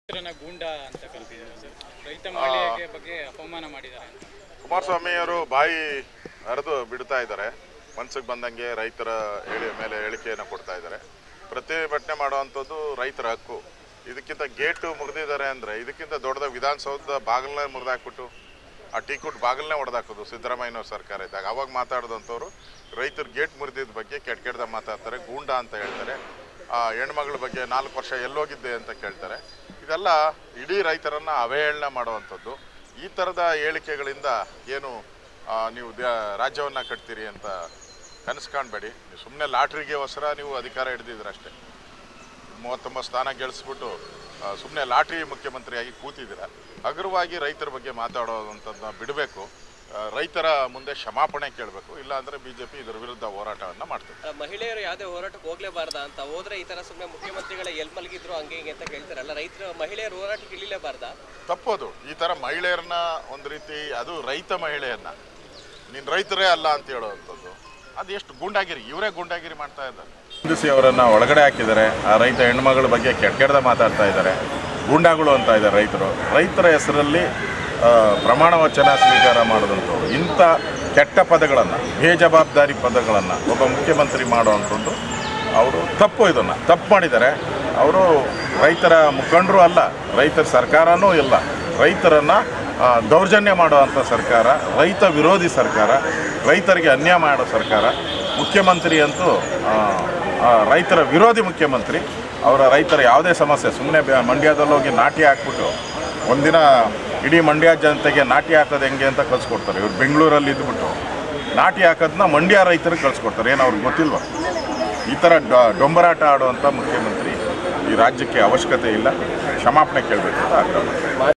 ರೈತರನ್ನ ಗೂಂಡ ಅಂತ ಕರೀತಿದ್ದಾರೆ ಸರ್ ರೈತ ಮಹಿಳೆಯ ಬಗ್ಗೆ ಅಪಮಾನ ಮಾಡಿದ್ದಾರೆ ಅಂತ ಕುಮಾರಸ್ವಾಮಿ ಅವರು ಬಾಯಿ ಹರಿದು ಬಿಡ್ತಾ ಇದ್ದಾರೆ ಮನ್ಸಿಗೆ ಬಂದಂಗೆ ರೈತರ ಹೇಳಿ ಮೇಲೆ ಹೇಳಿಕೆಯನ್ನು ಕೊಡ್ತಾ ಇದ್ದಾರೆ ಪ್ರತಿಭಟನೆ ಮಾಡುವಂಥದ್ದು ರೈತರ ಹಕ್ಕು ಇದಕ್ಕಿಂತ ಗೇಟು ಮುರಿದಿದ್ದಾರೆ ಅಂದರೆ ಇದಕ್ಕಿಂತ ದೊಡ್ಡದಾಗಿ ವಿಧಾನಸೌಧದ ಬಾಗಿಲನ್ನೇ ಮುರಿದಾಕ್ಬಿಟ್ಟು ಆ ಟೀಕುಟ್ ಬಾಗಿಲನ್ನೇ ಹೊಡೆದಾಕೋದು ಸಿದ್ದರಾಮಯ್ಯನವ್ರ ಸರ್ಕಾರ ಇದ್ದಾಗ ಅವಾಗ ಮಾತಾಡಿದಂಥವ್ರು ರೈತರ ಗೇಟ್ ಮುರಿದಿದ್ದ ಬಗ್ಗೆ ಕೆಟ್ಟ ಕೆಟ್ಟದಾಗ ಮಾತಾಡ್ತಾರೆ ಗೂಂಡ ಅಂತ ಹೇಳ್ತಾರೆ ಆ ಹೆಣ್ಮಗಳ ಬಗ್ಗೆ ನಾಲ್ಕು ವರ್ಷ ಎಲ್ಲೋಗಿದ್ದೆ ಅಂತ ಕೇಳ್ತಾರೆ ಇದೆಲ್ಲ ಇಡೀ ರೈತರನ್ನು ಅವಹೇಳನ ಮಾಡುವಂಥದ್ದು ಈ ಥರದ ಹೇಳಿಕೆಗಳಿಂದ ಏನು ಆ, ನೀವು ರಾಜ್ಯವನ್ನು ಕಟ್ತೀರಿ ಅಂತ ಕನಸು ಕಾಣಬೇಡಿ ನೀವು ಸುಮ್ಮನೆ ಲಾಟ್ರಿಗೆಗೋಸ್ಕರ ನೀವು ಅಧಿಕಾರ ಹಿಡ್ದಿದ್ದೀರಷ್ಟೇ ಮೂವತ್ತೊಂಬತ್ತು ಸ್ಥಾನ ಗೆಲ್ಲಿಸ್ಬಿಟ್ಟು ಸುಮ್ಮನೆ ಲಾಟ್ರಿ ಮುಖ್ಯಮಂತ್ರಿಯಾಗಿ ಕೂತಿದ್ದೀರ ಹಗುರವಾಗಿ ರೈತರ ಬಗ್ಗೆ ಮಾತಾಡೋವಂಥದ್ದನ್ನ ಬಿಡಬೇಕು ರೈತರ ಮುಂದೆ ಕ್ಷಮಾಪಣೆ ಕೇಳಬೇಕು ಇಲ್ಲಾಂದರೆ ಬಿ ಜೆ ಪಿ ಇದರ ವಿರುದ್ಧ ಹೋರಾಟವನ್ನು ಮಾಡ್ತದೆ ಆ, ಮಹಿಳೆಯರು ಯಾವುದೇ ಹೋರಾಟಕ್ಕೆ ಹೋಗ್ಲೇಬಾರ್ದ ಅಂತ ಹೋದ್ರೆ ಈ ತರ ಸುಮ್ಮನೆ ಮುಖ್ಯಮಂತ್ರಿಗಳ ಎಲ್ ಮಲಗಿದ್ರು ಹಂಗೆ ಹಿಂಗೆ ಅಂತ ಕೇಳ್ತಾರಲ್ಲ ರೈತರು ಮಹಿಳೆಯರು ಹೋರಾಟಕ್ಕೆ ಇಳಿಲೇಬಾರ್ದಾ ತಪ್ಪೋದು ಈ ಥರ ಮಹಿಳೆಯರನ್ನ ಒಂದು ರೀತಿ ಅದು ರೈತ ಮಹಿಳೆಯನ್ನ ನೀನು ರೈತರೇ ಅಲ್ಲ ಅಂತ ಹೇಳೋವಂಥದ್ದು ಅದು ಎಷ್ಟು ಗುಂಡಾಗಿರಿ ಇವರೇ ಗುಂಡಾಗಿರಿ ಮಾಡ್ತಾ ಇದ್ದಾರೆ ನಿಂದಿಸಿ ಅವರನ್ನು ಒಳಗಡೆ ಹಾಕಿದ್ದಾರೆ ಆ ರೈತ ಹೆಣ್ಮಗಳ ಬಗ್ಗೆ ಕೆಟ್ಟ ಕೆಟ್ಟದ ಮಾತಾಡ್ತಾ ಇದ್ದಾರೆ ಗೂಂಡಾಗಳು ಅಂತ ಇದ್ದಾರೆ ರೈತರು ರೈತರ ಹೆಸರಲ್ಲಿ ಆ, ಪ್ರಮಾಣ ವಚನ ಸ್ವೀಕಾರ ಮಾಡಿದಂಥವ್ರು ಇಂಥ ಕೆಟ್ಟ ಪದಗಳನ್ನು ಬೇಜವಾಬ್ದಾರಿ ಪದಗಳನ್ನು ಒಬ್ಬ ಮುಖ್ಯಮಂತ್ರಿ ಮಾಡುವಂಥದ್ದು ಅವರು ತಪ್ಪು ಇದನ್ನು ತಪ್ಪು ಮಾಡಿದ್ದಾರೆ ಅವರು ರೈತರ ಮುಖಂಡರು ಅಲ್ಲ ರೈತರ ಸರ್ಕಾರನೂ ಇಲ್ಲ ರೈತರನ್ನು ಆ, ದೌರ್ಜನ್ಯ ಮಾಡುವಂಥ ಸರ್ಕಾರ ರೈತ ವಿರೋಧಿ ಸರ್ಕಾರ ರೈತರಿಗೆ ಅನ್ಯಾಯ ಮಾಡೋ ಸರ್ಕಾರ ಮುಖ್ಯಮಂತ್ರಿ ಅಂತೂ ಆ, ಆ, ರೈತರ ವಿರೋಧಿ ಮುಖ್ಯಮಂತ್ರಿ ಅವರ ರೈತರ ಯಾವುದೇ ಸಮಸ್ಯೆ ಸುಮ್ಮನೆ ಮಂಡ್ಯದಲ್ಲಿ ಹೋಗಿ ನಾಟಿ ಹಾಕ್ಬಿಟ್ಟು ಒಂದಿನ ಇಡೀ ಮಂಡ್ಯ ಜನತೆಗೆ ನಾಟಿ ಹಾಕೋದು ಹೆಂಗೆ ಅಂತ ಕಲಿಸ್ಕೊಡ್ತಾರೆ ಇವ್ರು ಬೆಂಗಳೂರಲ್ಲಿ ಇದ್ಬಿಟ್ಟು ನಾಟಿ ಹಾಕೋದನ್ನ ಮಂಡ್ಯ ರೈತರಿಗೆ ಕಳಿಸ್ಕೊಡ್ತಾರೆ ಏನು ಅವ್ರಿಗೆ ಗೊತ್ತಿಲ್ವ ಈ ಥರ ಡ- ಡೊಂಬರಾಟ ಆಡುವಂಥ ಮುಖ್ಯಮಂತ್ರಿ ಈ ರಾಜ್ಯಕ್ಕೆ ಅವಶ್ಯಕತೆ ಇಲ್ಲ ಕ್ಷಮಾಪಣೆ ಕೇಳಬೇಕು ಅಂತ ಆಗ್ರಹ ಮಾಡ್ತೀನಿ.